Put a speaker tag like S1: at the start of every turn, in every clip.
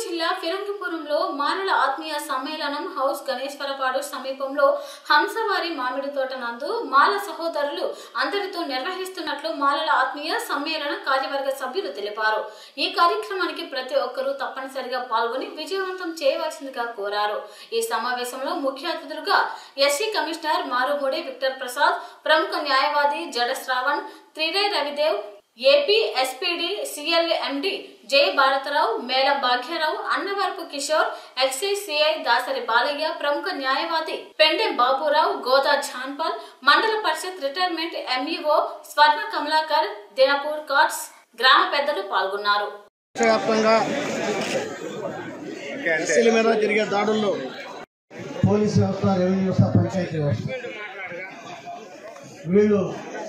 S1: జిల్లా ఫిరంగిపురంలో మానల ఆత్మీయ సమ్మేళనం హౌస్ గణేశ్వరపాడు సమీపంలో హంసవారి మామిడి తోట నందు మాల సహోదరులు అందరితో నిర్వహిస్తున్నట్లు మాలల ఆత్మీయ సమ్మేళన కార్యవర్గ సభ్యులు తెలిపారు ఈ కార్యక్రమానికి ప్రతి ఒక్కరూ తప్పనిసరిగా పాల్గొని విజయవంతం చేయవలసిందిగా కోరారు ఈ సమావేశంలో ముఖ్య అతిథులుగా SC commissioner Marumudi Victor Prasad ప్రముఖ న్యాయవాది జడ శ్రావణ్ త్రిడే Ravidev AP SPD CLMD Jai Bharatarao Mela Bhagyarao Annavarapu Kishore excise CI Dasari Balaiah ప్రముఖ న్యాయవాది పెండె బాబురావు గోదా ఝాన్పాల్ మండల పరిషత్ రిటైర్మెంట్ ఎంఈఓ స్వర్ణ కమలాకర్ దినపూర్ కార్డ్స్ గ్రామ పెద్దలు పాల్గొన్నారు
S2: వ్యాప్తంగా ఎస్సీల మీద జరిగే దాడుల్లో పోలీస్ వ్యవస్థ రెవెన్యూ వ్యవస్థ పంచాయతీ వ్యవస్థ వీళ్ళు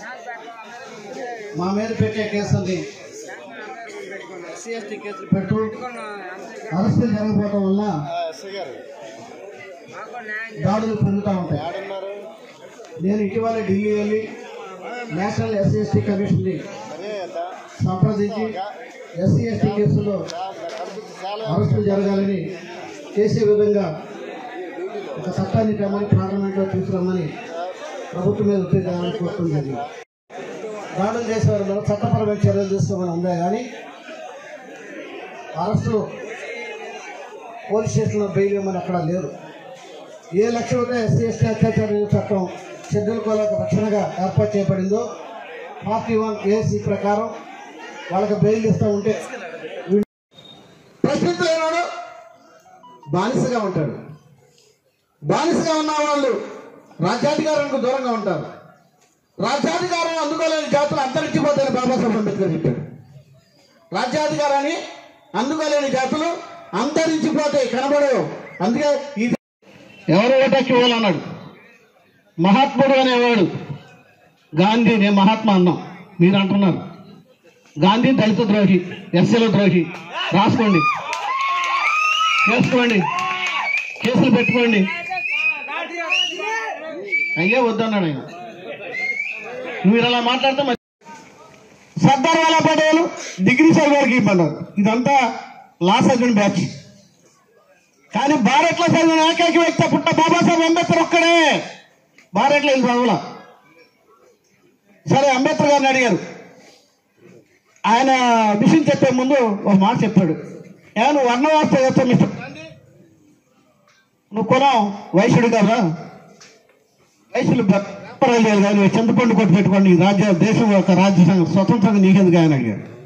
S2: మా మీద పెట్టే కేసుల్ని ఎస్సీ ఎస్టీ కేసులు పెట్టు అరెస్టులు జరగకపోవడం వల్ల దాడులు పెరుగుతూ ఉంటాయి నేను ఇటీవల ఢిల్లీ వెళ్ళి నేషనల్ ఎస్సీ ఎస్టీ కమిషన్ని సంప్రదించి ఎస్సీ ఎస్టీ కేసులో అరెస్టులు జరగాలని చేసే విధంగా ఒక చట్టాన్ని తెమ్మని పార్లమెంట్లో తీసుకురమ్మని ప్రభుత్వం మీద ఉత్తేజాలను కోరడం జరిగింది దాడులు చేసే వారి మీద చట్టపరమైన చర్యలు తీసుకోమని ఉందే కానీ అరెస్టులు పోలీస్ స్టేషన్లో బెయిల్ ఇవ్వమని అక్కడ లేదు ఏ లక్ష్యంతో ఎస్సీ ఎస్టీ అత్యాచార చట్టం షెడ్యూల్ కోలకు రక్షణగా ఏర్పాటు చేయబడిందో ఫార్టీ వన్ ఏసీ ప్రకారం వాళ్ళకి బెయిల్ ఇస్తూ ఉంటే వీళ్ళు ప్రశ్నించలేనాడు బానిసగా ఉంటాడు బానిసగా ఉన్న వాళ్ళు రాజ్యాధికారానికి దూరంగా ఉంటారు రాజ్యాధికారం అందుకోలేని జాతులు అంతరించిపోతాయని బాబాసాహెబ్ అంబేద్కర్ చెప్పాడు రాజ్యాధికారాన్ని అందుకోలేని జాతులు అంతరించిపోతాయి కనబడవు అందుకే ఇది ఎవరు ఓటకి ఇవ్వాలన్నాడు మహాత్ముడు అనేవాడు గాంధీ నేను మహాత్మా అన్నాం మీరు అంటున్నారు గాంధీ దళిత ద్రోహి ఎస్సీల ద్రోహి రాసుకోండి చేసుకోండి కేసులు పెట్టుకోండి అయ్యే వద్దన్నాడు ఆయన మీరు అలా మాట్లాడితే మరి సర్దార్ వాలా పటేల్ డిగ్రీ చదివారికి ఇవ్వమన్నారు ఇదంతా లా చదివిన బ్యాచ్ కానీ భారత్లో చదివిన ఏకైక వ్యక్తి పుట్ట బాబాసాహెబ్ అంబేద్కర్ ఒక్కడే భారత్లో ఇది చదవాల సరే అంబేద్కర్ గారిని అడిగారు ఆయన విషయం చెప్పే ముందు ఒక మాట చెప్పాడు ఏ నువ్వు వర్ణవార్త చేస్తావు మిస్టర్ గాంధీ? నువ్వు కులం వైశ్యుడు కదా వైశ్యులు వ్యాపారాలు చేయాలి కానీ చింతపండు కొట్టి పెట్టుకోండి ఈ రాజ్య దేశం యొక్క రాజ్య సంఘం స్వతంత్రంగా నీకెందుకు ఆయన అడిగాడు